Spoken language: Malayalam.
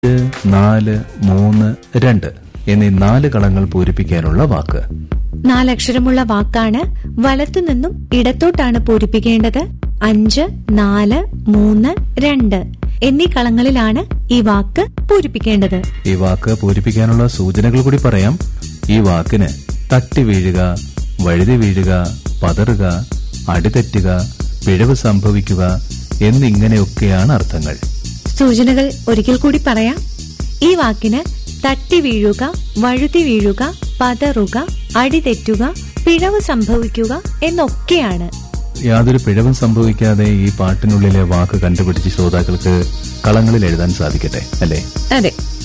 നാല് മൂന്ന് രണ്ട് എന്നീ നാല് കളങ്ങൾ പൂരിപ്പിക്കാനുള്ള വാക്ക് നാലക്ഷരമുള്ള വാക്കാണ് വലത്തുനിന്നും ഇടത്തോട്ടാണ് പൂരിപ്പിക്കേണ്ടത് അഞ്ച് നാല് മൂന്ന് രണ്ട് എന്നീ കളങ്ങളിലാണ് ഈ വാക്ക് പൂരിപ്പിക്കേണ്ടത് ഈ വാക്ക് പൂരിപ്പിക്കാനുള്ള സൂചനകൾ കൂടി പറയാം ഈ വാക്കിന് തട്ടി വീഴുക വഴുതി വീഴുക പതറുക അടിതെറ്റുക പിഴവ് സംഭവിക്കുക എന്നിങ്ങനെയൊക്കെയാണ് അർത്ഥങ്ങൾ സൂചനകൾ ഒരിക്കൽ കൂടി പറയാം ഈ വാക്കിന് തട്ടി വീഴുക വഴുതി വീഴുക പതറുക അടിതെറ്റുക പിഴവ് സംഭവിക്കുക എന്നൊക്കെയാണ് യാതൊരു പിഴവും സംഭവിക്കാതെ ഈ പാട്ടിനുള്ളിലെ വാക്ക് കണ്ടുപിടിച്ച് ശ്രോതാക്കൾക്ക് കളങ്ങളിൽ എഴുതാൻ സാധിക്കട്ടെ അല്ലേ അതെ